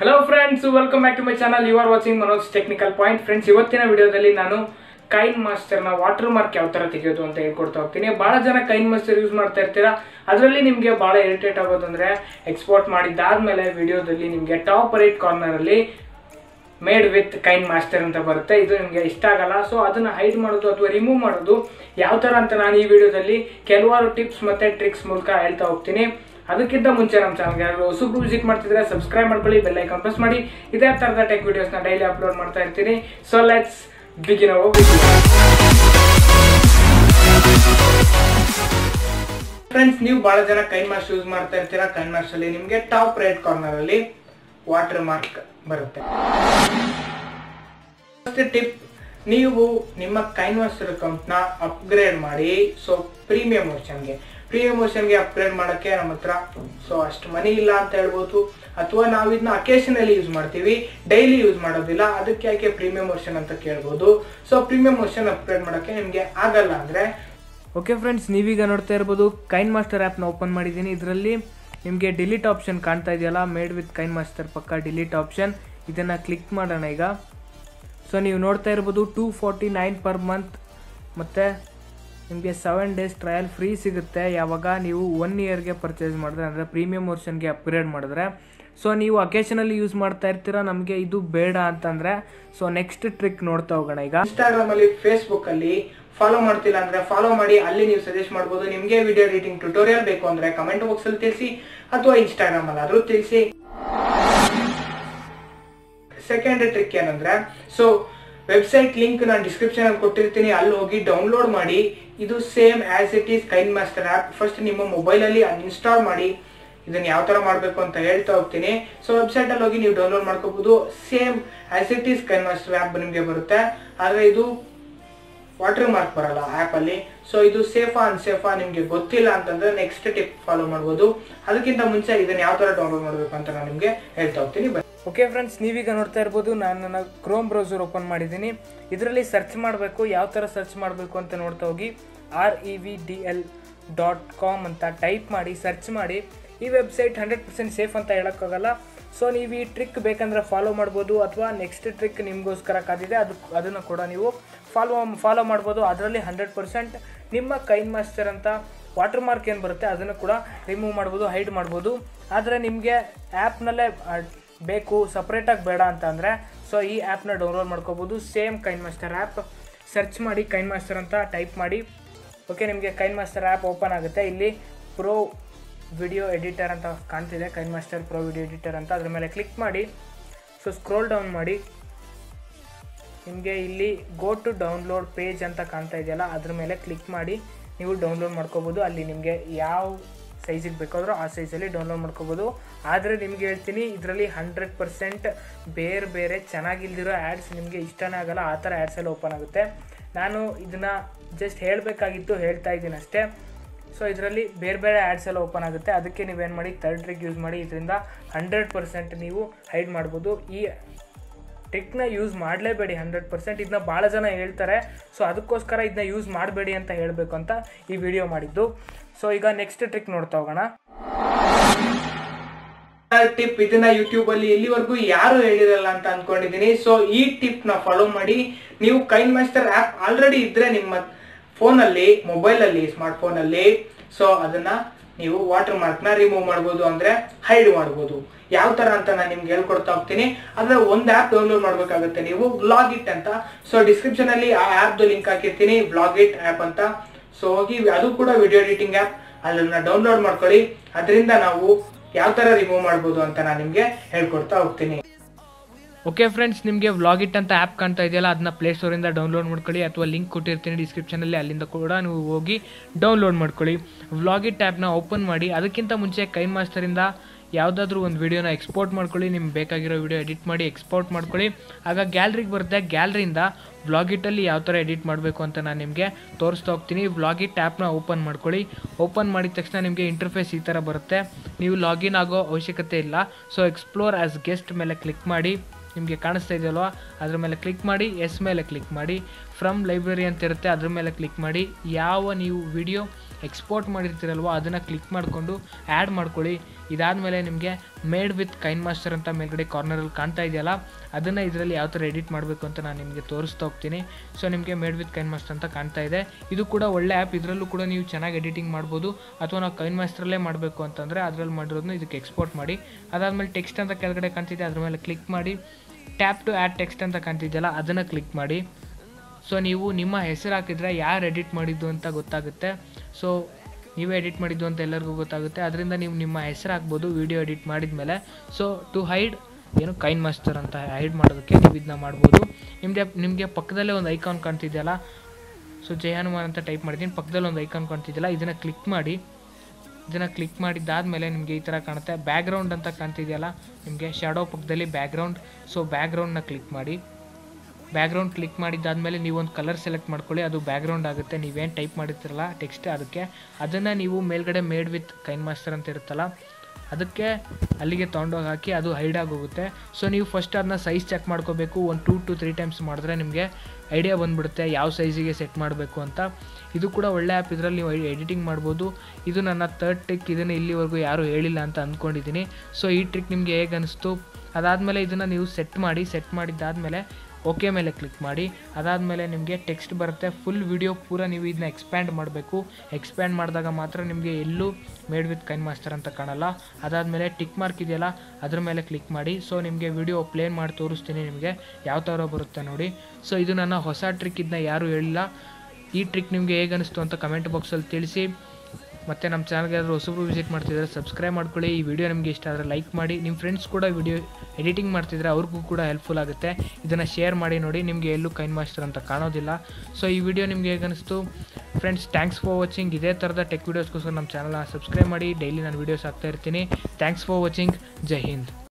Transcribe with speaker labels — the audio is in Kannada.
Speaker 1: hello friends welcome back to my channel you are watching Manoj technical point friends ಇವತ್ತಿನ ವಿಡಿಯೋದಲ್ಲಿ ನಾನು ಕೈನ್ ಮಾಸ್ಟರ್ನ ವಾಟರ್ ಮಾರ್ಕ್ ಯಾವ ಥರ ತೆಗೆಯೋದು ಅಂತ ಹೇಳ್ಕೊಡ್ತಾ ಹೋಗ್ತೀನಿ ಭಾಳ ಜನ ಕೈನ್ ಮಾಸ್ಟರ್ ಯೂಸ್ ಮಾಡ್ತಾ ಇರ್ತೀರಾ ಅದರಲ್ಲಿ ನಿಮಗೆ ಭಾಳ ಇರಿಟೇಟ್ ಆಗೋದಂದ್ರೆ ಎಕ್ಸ್ಪೋರ್ಟ್ ಮಾಡಿದ್ದಾದ್ಮೇಲೆ ವಿಡಿಯೋದಲ್ಲಿ ನಿಮಗೆ ಟಾಪ್ ರೈಟ್ ಕಾರ್ನರಲ್ಲಿ ಮೇಡ್ ವಿತ್ ಕೈನ್ ಮಾಸ್ಟರ್ ಅಂತ ಬರುತ್ತೆ ಇದು ನಿಮಗೆ ಇಷ್ಟ ಆಗಲ್ಲ ಸೊ ಅದನ್ನ ಹೈಡ್ ಮಾಡೋದು ಅಥವಾ ರಿಮೂವ್ ಮಾಡೋದು ಯಾವ ಥರ ಅಂತ ನಾನು ಈ ವಿಡಿಯೋದಲ್ಲಿ ಕೆಲವಾರು ಟಿಪ್ಸ್ ಮತ್ತೆ ಟ್ರಿಕ್ಸ್ ಮೂಲಕ ಹೇಳ್ತಾ ಹೋಗ್ತೀನಿ ಅದಕ್ಕಿಂತ ಮುಂಚೆ ನಮ್ಮ ಚಾನಲ್ಗೆ ಯಾರು ಹೊಸಬ್ರು ವಿಸಿಟ್ ಮಾಡ್ತಿದ್ರೆ ಸಬ್ಸ್ಕ್ರೈಬ್ ಮಾಡ್ಕೊಳ್ಳಿ ಬೆಲ್ ಐಕಾನ್ ಪ್ರೆಸ್ ಮಾಡಿ ಇದೇ ಥರದ ಟೆಕ್ ವಿಡಿಯೋಸ್ನ ಡೈಲಿ ಅಪ್ಲೋಡ್ ಮಾಡ್ತಾ ಇರ್ತೀನಿ so let's begin our friends ನೀವು ಬಹಳ ಜನ ಕೈನ್ ಮಾಸ್ಟ್ ಯೂಸ್ ಮಾಡ್ತಾ ಇರ್ತೀರಾ ಕೈನ್ ಮಾಸ್ಟ್ ಅಲ್ಲಿ ನಿಮಗೆ ಟಾಪ್ ರೈಟ್ ಕಾರ್ನರ್ ಅಲ್ಲಿ ವಾಟರ್ ಮಾರ್ಕ್ ಬರುತ್ತೆ ಫಸ್ಟ್ ಟಿಪ್ ನೀವು ನಿಮ್ಮ ಕೈನ್ ಮಾಸ್ಟರ್ ಅಕೌಂಟ್ನ ಅಪ್ಗ್ರೇಡ್ ಮಾಡಿ ಸೊ ಪ್ರೀಮಿಯಂ ವರ್ಷನ್ಗೆ ಪ್ರೀಮಿಯಂ ವರ್ಷನ್ಗೆ ಅಪ್ಗ್ರೇಡ್ ಮಾಡೋಕ್ಕೆ ನಮ್ಮ ಹತ್ರ ಸೊ ಅಷ್ಟು ಮನಿ ಇಲ್ಲ ಅಂತ ಹೇಳ್ಬೋದು ಅಥವಾ ನಾವು ಇದನ್ನ ಅಕೇಶನಲ್ಲಿ ಯೂಸ್ ಮಾಡ್ತೀವಿ ಡೈಲಿ ಯೂಸ್ ಮಾಡೋದಿಲ್ಲ ಅದಕ್ಕೆ ಯಾಕೆ ಪ್ರೀಮಿಯಂ ವರ್ಷನ್ ಅಂತ ಕೇಳ್ಬೋದು ಸೊ ಪ್ರೀಮಿಯಂ ವರ್ಷನ್ ಅಪ್ಗ್ರೇಡ್ ಮಾಡೋಕ್ಕೆ ನಿಮಗೆ ಆಗಲ್ಲ ಅಂದರೆ ಓಕೆ ಫ್ರೆಂಡ್ಸ್ ನೀವೀಗ ನೋಡ್ತಾ ಇರ್ಬೋದು ಕೈನ್ ಮಾಸ್ಟರ್ ಆ್ಯಪ್ನ ಓಪನ್ ಮಾಡಿದ್ದೀನಿ ಇದರಲ್ಲಿ ನಿಮಗೆ ಡಿಲೀಟ್ ಆಪ್ಷನ್ ಕಾಣ್ತಾ ಇದೆಯಲ್ಲ ಮೇಡ್ ವಿತ್ ಕೈನ್ ಮಾಸ್ಟರ್ ಪಕ್ಕ ಡಿಲೀಟ್ ಆಪ್ಷನ್ ಇದನ್ನು ಕ್ಲಿಕ್ ಮಾಡೋಣ ಈಗ ಸೊ ನೀವು ನೋಡ್ತಾ ಇರ್ಬೋದು two forty nine per month ಮತ್ತು ನಿಮಗೆ ಸೆವೆನ್ ಡೇಸ್ ಟ್ರಯಲ್ ಫ್ರೀ ಸಿಗುತ್ತೆ ಯಾವಾಗ ನೀವು ಒನ್ ಇಯರ್ಗೆ ಪರ್ಚೇಸ್ ಮಾಡಿದ್ರೆ ಅಂದರೆ ಪ್ರೀಮಿಯಂ ವರ್ಷನ್ಗೆ ಅಪ್ಗ್ರೇಡ್ ಮಾಡಿದ್ರೆ ಸೊ ನೀವು ಅಕೇಶನಲ್ಲಿ ಯೂಸ್ ಮಾಡ್ತಾ ಇರ್ತೀರಾ ನಮಗೆ ಇದು ಬೇಡ ಅಂತಂದರೆ ಸೊ ನೆಕ್ಸ್ಟ್ ಟ್ರಿಕ್ ನೋಡ್ತಾ ಹೋಗೋಣ ಈಗ ಇನ್ಸ್ಟಾಗ್ರಾಮಲ್ಲಿ ಫೇಸ್ಬುಕ್ಕಲ್ಲಿ ಫಾಲೋ ಮಾಡ್ತಿಲ್ಲ ಅಂದರೆ ಫಾಲೋ ಮಾಡಿ ಅಲ್ಲಿ ನೀವು ಸಜೆಸ್ಟ್ ಮಾಡ್ಬೋದು ನಿಮಗೆ ವಿಡಿಯೋ ಎಡಿಟಿಂಗ್ ಟ್ಯುಟೋರಿಯಲ್ ಬೇಕು ಅಂದರೆ ಕಮೆಂಟ್ ಬಾಕ್ಸಲ್ಲಿ ತಿಳಿಸಿ ಅಥವಾ ಇನ್ಸ್ಟಾಗ್ರಾಮಲ್ಲಿ ಆದರೂ ತಿಳಿಸಿ ಸೆಕೆಂಡ್ ಟ್ರಿಕ್ ಏನಂದ್ರೆ ಸೊ ವೆಬ್ಸೈಟ್ ಲಿಂಕ್ ನಾನು ಡಿಸ್ಕ್ರಿಪ್ಷನ್ ಅಲ್ಲಿ ಕೊಟ್ಟಿರ್ತೀನಿ ಅಲ್ಲಿ ಹೋಗಿ ಡೌನ್ಲೋಡ್ ಮಾಡಿ ಇದು same as it is KineMaster app first ನಿಮ್ಮ ಮೊಬೈಲಲ್ಲಿ ಅನ್ಇನ್ಸ್ಟಾಲ್ ಮಾಡಿ ಇದನ್ನ ಯಾವ ತರ ಮಾಡಬೇಕು ಅಂತ ಹೇಳ್ತಾ ಹೋಗ್ತೀನಿ ಸೊ ವೆಬ್ಸೈಟ್ ಅಲ್ಲಿ ಹೋಗಿ ನೀವು ಡೌನ್ಲೋಡ್ ಮಾಡ್ಕೋಬಹುದು same as it is KineMaster app ನಿಮಗೆ ಬರುತ್ತೆ ಆದರೆ ಇದು ವಾಟರ್ ಮಾರ್ಕ್ ಬರಲ್ಲ ಆ್ಯಪ್ ಅಲ್ಲಿ ಸೊ ಇದು ಸೇಫಾ ಅನ್ಸೇಫಾ ನಿಮಗೆ ಗೊತ್ತಿಲ್ಲ ಅಂತಂದ್ರೆ ನೆಕ್ಸ್ಟ್ ಟಿಪ್ ಫಾಲೋ ಮಾಡ್ಬೋದು ಅದಕ್ಕಿಂತ ಮುಂಚೆ ಇದನ್ನ ಯಾವ ತರ ಡೌನ್ಲೋಡ್ ಮಾಡಬೇಕು ಅಂತ ನಾನು ನಿಮಗೆ ಹೇಳ್ತಾ ಹೋಗ್ತೀನಿ ಓಕೆ ಫ್ರೆಂಡ್ಸ್ ನೀವೀಗ ನೋಡ್ತಾ ಇರ್ಬೋದು ನಾನು ನನ್ನ ಕ್ರೋಮ್ ಬ್ರೌಸರ್ ಓಪನ್ ಮಾಡಿದ್ದೀನಿ ಇದರಲ್ಲಿ ಸರ್ಚ್ ಮಾಡಬೇಕು ಯಾವ ಥರ ಸರ್ಚ್ ಮಾಡಬೇಕು ಅಂತ ನೋಡ್ತಾ ಹೋಗಿ R E V D L dot com ಅಂತ ಟೈಪ್ ಮಾಡಿ ಸರ್ಚ್ ಮಾಡಿ ಈ ವೆಬ್ಸೈಟ್ ಹಂಡ್ರೆಡ್ ಪರ್ಸೆಂಟ್ ಸೇಫ್ ಅಂತ ಹೇಳೋಕ್ಕಾಗಲ್ಲ ಸೊ ನೀವು ಈ ಟ್ರಿಕ್ ಬೇಕಂದ್ರೆ ಫಾಲೋ ಮಾಡ್ಬೋದು ಅಥವಾ ನೆಕ್ಸ್ಟ್ ಟ್ರಿಕ್ ನಿಮಗೋಸ್ಕರ ಕಾದಿದೆ ಅದು ಅದನ್ನು ಕೂಡ ನೀವು ಫಾಲೋ ಫಾಲೋ ಮಾಡ್ಬೋದು ಅದರಲ್ಲಿ ಹಂಡ್ರೆಡ್ ಪರ್ಸೆಂಟ್ ನಿಮ್ಮ ಕೈನ್ ಮಾಸ್ಟರ್ ಅಂತ ವಾಟರ್ ಮಾರ್ಕ್ ಏನು ಬರುತ್ತೆ ಅದನ್ನು ಕೂಡ ರಿಮೂವ್ ಮಾಡ್ಬೋದು ಹೈಡ್ ಮಾಡ್ಬೋದು ಆದರೆ ನಿಮಗೆ ಆ್ಯಪ್ನಲ್ಲೇ ಬೇಕು ಸಪ್ರೇಟಾಗಿ ಬೇಡ ಅಂತ ಅಂದರೆ ಸೊ ಈ ಆ್ಯಪ್ನ ಡೌನ್ಲೋಡ್ ಮಾಡ್ಕೋಬೋದು same KineMaster app search ಮಾಡಿ ಕೈನ್ ಮಾಸ್ಟರ್ ಅಂತ ಟೈಪ್ ಮಾಡಿ ಓಕೆ ನಿಮಗೆ ಕೈನ್ ಮಾಸ್ಟರ್ ಆ್ಯಪ್ ಓಪನ್ ಆಗುತ್ತೆ ಇಲ್ಲಿ ಪ್ರೋ ವಿಡಿಯೋ ಎಡಿಟರ್ ಅಂತ ಕಾಣ್ತಿದೆ KineMaster pro video editor ಅಂತ ಅದ್ರ ಮೇಲೆ ಕ್ಲಿಕ್ ಮಾಡಿ ಸೊ ಸ್ಕ್ರೋಲ್ ಡೌನ್ ಮಾಡಿ ನಿಮಗೆ ಇಲ್ಲಿ ಗೋ ಟು ಡೌನ್ಲೋಡ್ ಪೇಜ್ ಅಂತ ಕಾಣ್ತಾ ಇದೆಯಲ್ಲ ಅದ್ರ ಮೇಲೆ ಕ್ಲಿಕ್ ಮಾಡಿ ನೀವು ಡೌನ್ಲೋಡ್ ಮಾಡ್ಕೋಬೋದು ಅಲ್ಲಿ ನಿಮಗೆ ಯಾವ ಸೈಜಿಗೆ ಬೇಕಾದರೂ ಆ ಸೈಜಲ್ಲಿ ಡೌನ್ಲೋಡ್ ಮಾಡ್ಕೋಬೋದು ಆದರೆ ನಿಮಗೆ ಹೇಳ್ತೀನಿ ಇದರಲ್ಲಿ ಹಂಡ್ರೆಡ್ ಪರ್ಸೆಂಟ್ ಬೇರೆ ಬೇರೆ ಚೆನ್ನಾಗಿಲ್ದಿರೋ ಆ್ಯಡ್ಸ್ ನಿಮಗೆ ಇಷ್ಟನೇ ಆಗಲ್ಲ ಆ ಥರ ಆ್ಯಡ್ಸ್ ಎಲ್ಲ ಓಪನ್ ಆಗುತ್ತೆ ನಾನು ಇದನ್ನು ಜಸ್ಟ್ ಹೇಳಬೇಕಾಗಿತ್ತು ಹೇಳ್ತಾ ಇದ್ದೀನಿ ಅಷ್ಟೇ ಸೊ ಇದರಲ್ಲಿ ಬೇರೆ ಬೇರೆ ಆ್ಯಡ್ಸ್ ಎಲ್ಲ ಓಪನ್ ಆಗುತ್ತೆ ಅದಕ್ಕೆ ನೀವೇನು ಮಾಡಿ ತರ್ಡ್ ಟ್ರಿಕ್ ಯೂಸ್ ಮಾಡಿ ಇದರಿಂದ ಹಂಡ್ರೆಡ್ ಪರ್ಸೆಂಟ್ ನೀವು ಹೈಡ್ ಮಾಡ್ಬೋದು ಈ ಟ್ರಿಕ್ನ ಯೂಸ್ ಮಾಡಲೇಬೇಡಿ ಹಂಡ್ರೆಡ್ ಪರ್ಸೆಂಟ್ ಇದನ್ನ ಭಾಳ ಜನ ಹೇಳ್ತಾರೆ ಸೊ ಅದಕ್ಕೋಸ್ಕರ ಇದನ್ನ ಯೂಸ್ ಮಾಡಬೇಡಿ ಅಂತ ಹೇಳಬೇಕು ಅಂತ ಈ ವಿಡಿಯೋ ಮಾಡಿದ್ದು ಸೊ ಈಗ ನೆಕ್ಸ್ಟ್ ಟ್ರಿಕ್ ನೋಡ್ತಾ ಹೋಗೋಣ ಟಿಪ್ ಇದನ್ನ ಯೂಟ್ಯೂಬ್ ಅಲ್ಲಿ ಇಲ್ಲಿವರೆಗೂ ಯಾರು ಹೇಳಿರಲ್ಲ ಅಂತ ಅನ್ಕೊಂಡಿದೀನಿ ಸೊ ಈ ಟಿಪ್ ನ ಫಾಲೋ ಮಾಡಿ ನೀವು ಕೈನ್ ಮಾಸ್ಟರ್ ಆಪ್ ಆಲ್ರೆಡಿ ಇದ್ರೆ ನಿಮ್ಮ ಫೋನ್ ಅಲ್ಲಿ ಮೊಬೈಲ್ ಅಲ್ಲಿ ಸ್ಮಾರ್ಟ್ ಫೋನ್ ಅಲ್ಲಿ ಸೊ ಅದನ್ನ ನೀವು ವಾಟರ್ ಮಾರ್ಕ್ ನ ರಿಮೂವ್ ಮಾಡ್ಬೋದು ಅಂದ್ರೆ ಹೈಡ್ ಮಾಡ್ಬೋದು ಯಾವ ತರ ಅಂತ ನಾನು ನಿಮ್ಗೆ ಹೇಳ್ಕೊಡ್ತಾ ಹೋಗ್ತೀನಿ ಅಂದ್ರೆ ಒಂದು ಆಪ್ ಡೌನ್ಲೋಡ್ ಮಾಡ್ಬೇಕಾಗುತ್ತೆ ನೀವು ಬ್ಲಾಗ್ ಇಟ್ ಅಂತ ಸೊ ಡಿಸ್ಕ್ರಿಪ್ಷನ್ ಅಲ್ಲಿ ಆ ಆಪ್ ಲಿಂಕ್ ಹಾಕಿರ್ತೀನಿ ಬ್ಲಾಗ್ ಇಟ್ ಆಪ್ ಅಂತ ಸೊ ಹೋಗಿ ಅದು ಕೂಡ ವಿಡಿಯೋ ಎಡಿಟಿಂಗ್ ಆಪ್ ಅದನ್ನ ಡೌನ್ಲೋಡ್ ಮಾಡ್ಕೊಳ್ಳಿ ಅದರಿಂದ ನಾವು ಯಾವ ತರ ರಿಮೂವ್ ಮಾಡ್ಬೋದು ಅಂತ ನಾನು ನಿಮ್ಗೆ ಹೇಳ್ಕೊಡ್ತಾ ಹೋಗ್ತೀನಿ ಓಕೆ ಫ್ರೆಂಡ್ಸ್ ನಿಮಗೆ ವ್ಲಾಗಿಟ್ ಅಂತ ಆ್ಯಪ್ ಕಾಣ್ತಾ ಇದೆಯಲ್ಲ ಅದನ್ನ ಪ್ಲೇಸ್ಟೋರಿಂದ ಡೌನ್ಲೋಡ್ ಮಾಡ್ಕೊಳ್ಳಿ ಅಥವಾ ಲಿಂಕ್ ಕೊಟ್ಟಿರ್ತೀನಿ ಡಿಸ್ಕ್ರಿಪ್ಷನಲ್ಲಿ ಅಲ್ಲಿಂದ ಕೂಡ ನೀವು ಹೋಗಿ ಡೌನ್ಲೋಡ್ ಮಾಡ್ಕೊಳ್ಳಿ ವ್ಲಾಗಿಟ್ ಆ್ಯಪ್ನ ಓಪನ್ ಮಾಡಿ ಅದಕ್ಕಿಂತ ಮುಂಚೆ ಕೈನ್ ಮಾಸ್ಟರಿಂದ ಯಾವುದಾದ್ರೂ ಒಂದು ವಿಡಿಯೋನ ಎಕ್ಸ್ಪೋರ್ಟ್ ಮಾಡ್ಕೊಳ್ಳಿ ನಿಮ್ಗೆ ಬೇಕಾಗಿರೋ ವಿಡಿಯೋ ಎಡಿಟ್ ಮಾಡಿ ಎಕ್ಸ್ಪೋರ್ಟ್ ಮಾಡ್ಕೊಳ್ಳಿ ಆಗ ಗ್ಯಾಲ್ರಿಗೆ ಬರುತ್ತೆ ಗ್ಯಾಲ್ರಿಯಿಂದ ವ್ಲಾಗಿಟಲ್ಲಿ ಯಾವ ಥರ ಎಡಿಟ್ ಮಾಡಬೇಕು ಅಂತ ನಾನು ನಿಮಗೆ ತೋರಿಸ್ತಾ ಹೋಗ್ತೀನಿ ವ್ಲಾಗಿಟ್ ಆ್ಯಪ್ನ ಓಪನ್ ಮಾಡ್ಕೊಳ್ಳಿ ಓಪನ್ ಮಾಡಿದ ತಕ್ಷಣ ನಿಮಗೆ ಇಂಟರ್ಫೇಸ್ ಈ ಥರ ಬರುತ್ತೆ ನೀವು ಲಾಗಿನ್ ಆಗೋ ಅವಶ್ಯಕತೆ ಇಲ್ಲ ಸೊ ಎಕ್ಸ್ಪ್ಲೋರ್ ಆ್ಯಸ್ ಗೆಸ್ಟ್ ಮೇಲೆ ಕ್ಲಿಕ್ ಮಾಡಿ ನಿಮಗೆ ಕಾಣಿಸ್ತಾ ಇದೆಯಲ್ವಾ ಅದ್ರ ಮೇಲೆ ಕ್ಲಿಕ್ ಮಾಡಿ ಎಸ್ ಮೇಲೆ ಕ್ಲಿಕ್ ಮಾಡಿ ಫ್ರಮ್ ಲೈಬ್ರರಿ ಅಂತ ಇರುತ್ತೆ ಅದ್ರ ಮೇಲೆ ಕ್ಲಿಕ್ ಮಾಡಿ ಯಾವ ನೀವು ವಿಡಿಯೋ
Speaker 2: ಎಕ್ಸ್ಪೋರ್ಟ್ ಮಾಡಿರ್ತೀರಲ್ವ ಅದನ್ನು ಕ್ಲಿಕ್ ಮಾಡಿಕೊಂಡು ಆ್ಯಡ್ ಮಾಡ್ಕೊಳ್ಳಿ ಇದಾದಮೇಲೆ ನಿಮಗೆ ಮೇಡ್ ವಿತ್ ಕೈನ್ ಮಾಸ್ಟರ್ ಅಂತ ಮೇಲ್ಗಡೆ ಕಾರ್ನರಲ್ಲಿ ಕಾಣ್ತಾ ಇದೆಯಲ್ಲ ಅದನ್ನು ಇದರಲ್ಲಿ ಯಾವ ಥರ ಎಡಿಟ್ ಮಾಡಬೇಕು ಅಂತ ನಾನು ನಿಮಗೆ ತೋರಿಸ್ತಾ ಹೋಗ್ತೀನಿ ಸೊ ನಿಮಗೆ ಮೇಡ್ ವಿತ್ ಕೈನ್ ಮಾಸ್ಟರ್ ಅಂತ ಕಾಣ್ತಾ ಇದೆ ಇದು ಕೂಡ ಒಳ್ಳೆ ಆ್ಯಪ್ ಇದರಲ್ಲೂ ಕೂಡ ನೀವು ಚೆನ್ನಾಗಿ ಎಡಿಟಿಂಗ್ ಮಾಡ್ಬೋದು ಅಥವಾ ನಾವು ಕೈನ್ ಮಾಸ್ಟರಲ್ಲೇ ಮಾಡಬೇಕು ಅಂತಂದರೆ ಅದರಲ್ಲಿ ಮಾಡಿರೋದನ್ನ ಇದಕ್ಕೆ ಎಕ್ಸ್ಪೋರ್ಟ್ ಮಾಡಿ ಅದಾದಮೇಲೆ ಟೆಕ್ಸ್ಟ್ ಅಂತ ಕೆಳಗಡೆ ಕಾಣ್ತಿದೆ ಅದ್ರ ಮೇಲೆ ಕ್ಲಿಕ್ ಮಾಡಿ ಟ್ಯಾಪ್ ಟು ಆ್ಯಡ್ ಟೆಕ್ಸ್ಟ್ ಅಂತ ಕಾಣ್ತಿದೆಯಲ್ಲ ಅದನ್ನು ಕ್ಲಿಕ್ ಮಾಡಿ ಸೊ ನೀವು ನಿಮ್ಮ ಹೆಸರು ಹಾಕಿದರೆ ಯಾರು ಎಡಿಟ್ ಮಾಡಿದ್ದು ಅಂತ ಗೊತ್ತಾಗುತ್ತೆ ಸೊ ನೀವೇ ಎಡಿಟ್ ಮಾಡಿದ್ದು ಅಂತ ಎಲ್ಲರಿಗೂ ಗೊತ್ತಾಗುತ್ತೆ ಅದರಿಂದ ನೀವು ನಿಮ್ಮ ಹೆಸರು ಹಾಕ್ಬೋದು ವಿಡಿಯೋ ಎಡಿಟ್ ಮಾಡಿದ ಮೇಲೆ ಸೊ ಟು ಹೈಡ್ ಏನು ಕೈನ್ ಮಾಸ್ಟರ್ ಅಂತ ಹೈಡ್ ಮಾಡೋದಕ್ಕೆ ನೀವು ಇದನ್ನ ಮಾಡ್ಬೋದು ನಿಮಗೆ ನಿಮಗೆ ಪಕ್ಕದಲ್ಲೇ ಒಂದು ಐಕಾನ್ ಕಾಣ್ತಿದೆಯಲ್ಲ ಸೊ ಜಯ ಹನುಮಾನ್ ಅಂತ ಟೈಪ್ ಮಾಡಿದ್ದೀನಿ ಪಕ್ಕದಲ್ಲಿ ಒಂದು ಐಕಾನ್ ಕಾಣ್ತಿದೆಯಲ್ಲ ಇದನ್ನು ಕ್ಲಿಕ್ ಮಾಡಿ ಇದನ್ನು ಕ್ಲಿಕ್ ಮಾಡಿದ್ದಾದಮೇಲೆ ನಿಮಗೆ ಈ ಥರ ಕಾಣುತ್ತೆ ಬ್ಯಾಕ್ಗ್ರೌಂಡ್ ಅಂತ ಕಾಣ್ತಿದೆಯಲ್ಲ ನಿಮಗೆ ಶಾಡೋ ಪಕ್ಕದಲ್ಲಿ ಬ್ಯಾಕ್ಗ್ರೌಂಡ್ ಸೊ ಬ್ಯಾಕ್ಗ್ರೌಂಡ್ನ ಕ್ಲಿಕ್ ಮಾಡಿ ಬ್ಯಾಕ್ಗ್ರೌಂಡ್ ಕ್ಲಿಕ್ ಮಾಡಿದ್ದಾದಮೇಲೆ ನೀವು ಒಂದು ಕಲರ್ ಸೆಲೆಕ್ಟ್ ಮಾಡ್ಕೊಳ್ಳಿ ಅದು ಬ್ಯಾಕ್ಗ್ರೌಂಡ್ ಆಗುತ್ತೆ ನೀವೇನು ಟೈಪ್ ಮಾಡಿರ್ತೀರಲ್ಲ ಟೆಕ್ಸ್ಟ್ ಅದಕ್ಕೆ ಅದನ್ನು ನೀವು ಮೇಲ್ಗಡೆ ಮೇಡ್ ವಿತ್ ಕೈನ್ ಮಾಸ್ಟರ್ ಅಂತ ಇರುತ್ತಲ್ಲ ಅದಕ್ಕೆ ಅಲ್ಲಿಗೆ ತೊಗೊಂಡೋಗಿ ಹಾಕಿ ಅದು ಹೈಡ್ ಆಗೋಗುತ್ತೆ ಸೊ ನೀವು ಫಸ್ಟ್ ಅದನ್ನ ಸೈಜ್ ಚೆಕ್ ಮಾಡ್ಕೋಬೇಕು ಒಂದು ಟೂ ಟು ತ್ರೀ ಟೈಮ್ಸ್ ಮಾಡಿದ್ರೆ ನಿಮಗೆ ಐಡಿಯಾ ಬಂದ್ಬಿಡುತ್ತೆ ಯಾವ ಸೈಜಿಗೆ ಸೆಟ್ ಮಾಡಬೇಕು ಅಂತ ಇದು ಕೂಡ ಒಳ್ಳೆ ಆ್ಯಪ್ ಇದರಲ್ಲಿ ನೀವು ಎಡಿಟಿಂಗ್ ಮಾಡ್ಬೋದು ಇದು ನನ್ನ ತರ್ಡ್ ಟ್ರಿಕ್ ಇದನ್ನು ಇಲ್ಲಿವರೆಗೂ ಯಾರೂ ಹೇಳಿಲ್ಲ ಅಂತ ಅಂದ್ಕೊಂಡಿದ್ದೀನಿ ಸೊ ಈ ಟ್ರಿಕ್ ನಿಮಗೆ ಹೇಗೆ ಅನಿಸ್ತು ಅದಾದಮೇಲೆ ಇದನ್ನು ನೀವು ಸೆಟ್ ಮಾಡಿ ಸೆಟ್ ಮಾಡಿದ್ದಾದಮೇಲೆ ಓಕೆ ಮೇಲೆ ಕ್ಲಿಕ್ ಮಾಡಿ ಅದಾದಮೇಲೆ ನಿಮಗೆ ಟೆಕ್ಸ್ಟ್ ಬರುತ್ತೆ ಫುಲ್ ವಿಡಿಯೋ ಪೂರ ನೀವು ಇದನ್ನ ಎಕ್ಸ್ಪ್ಯಾಂಡ್ ಮಾಡಬೇಕು ಎಕ್ಸ್ಪ್ಯಾಂಡ್ ಮಾಡಿದಾಗ ಮಾತ್ರ ನಿಮಗೆ ಎಲ್ಲೂ ಮೇಡ್ ವಿತ್ ಕೈನ್ ಮಾಸ್ಟರ್ ಅಂತ ಕಾಣಲ್ಲ ಅದಾದಮೇಲೆ ಟಿಕ್ ಮಾರ್ಕ್ ಇದೆಯಲ್ಲ ಅದ್ರ ಮೇಲೆ ಕ್ಲಿಕ್ ಮಾಡಿ ಸೊ ನಿಮಗೆ ವಿಡಿಯೋ ಪ್ಲೇನ್ ಮಾಡಿ ತೋರಿಸ್ತೀನಿ ನಿಮಗೆ ಯಾವ ಥರ ಬರುತ್ತೆ ನೋಡಿ ಸೊ ಇದು ನನ್ನ ಹೊಸ ಟ್ರಿಕ್ ಇದನ್ನ ಯಾರೂ ಹೇಳಿಲ್ಲ ಈ ಟ್ರಿಕ್ ನಿಮಗೆ ಹೇಗೆ ಅನಿಸ್ತು ಅಂತ ಕಮೆಂಟ್ ಬಾಕ್ಸಲ್ಲಿ ತಿಳಿಸಿ ಮತ್ತು ನಮ್ಮ ಚಾನಲ್ಗೆ ಯಾರಾದರೂ ಹೊಸಬ್ರು ವಿಸಿಟ್ ಮಾಡ್ತಿದ್ದಾರೆ ಸಬ್ಸ್ಕ್ರೈಬ್ ಮಾಡ್ಕೊಳ್ಳಿ ಈ ವಿಡಿಯೋ ನಿಮಗೆ ಇಷ್ಟ ಆದರೆ ಲೈಕ್ ಮಾಡಿ ನಿಮ್ಮ ಫ್ರೆಂಡ್ಸ್ ಕೂಡ ವಿಡಿಯೋ ಎಡಿಟಿಂಗ್ ಮಾಡ್ತಿದ್ರೆ ಅವ್ರಿಗೂ ಕೂಡ ಹೆಲ್ಪ್ಫುಲ್ ಆಗುತ್ತೆ ಇದನ್ನು ಶೇರ್ ಮಾಡಿ ನೋಡಿ ನಿಮಗೆ ಎಲ್ಲೂ ಕೈನ್ ಮಾಸ್ಟರ್ ಅಂತ ಕಾಣೋದಿಲ್ಲ ಸೊ ಈ ವಿಡಿಯೋ ನಿಮಗೆ ಹೇಗೆ ಅನಿಸ್ತು ಫ್ರೆಂಡ್ಸ್ ಥ್ಯಾಂಕ್ಸ್ ಫಾರ್ ವಾಚಿಂಗ್ ಇದೇ ಥರದ ಟೆಕ್ ವೀಡಿಯೋಸ್ಗೋಸ್ಕರ ನಮ್ಮ ಚಾನಲ್ನ ಸಬ್ಸ್ಕ್ರೈಬ್ ಮಾಡಿ ಡೈಲಿ ನಾನು ವೀಡಿಯೋಸ್ ಹಾಕ್ತಾ ಇರ್ತೀನಿ thanks for watching Jai Hind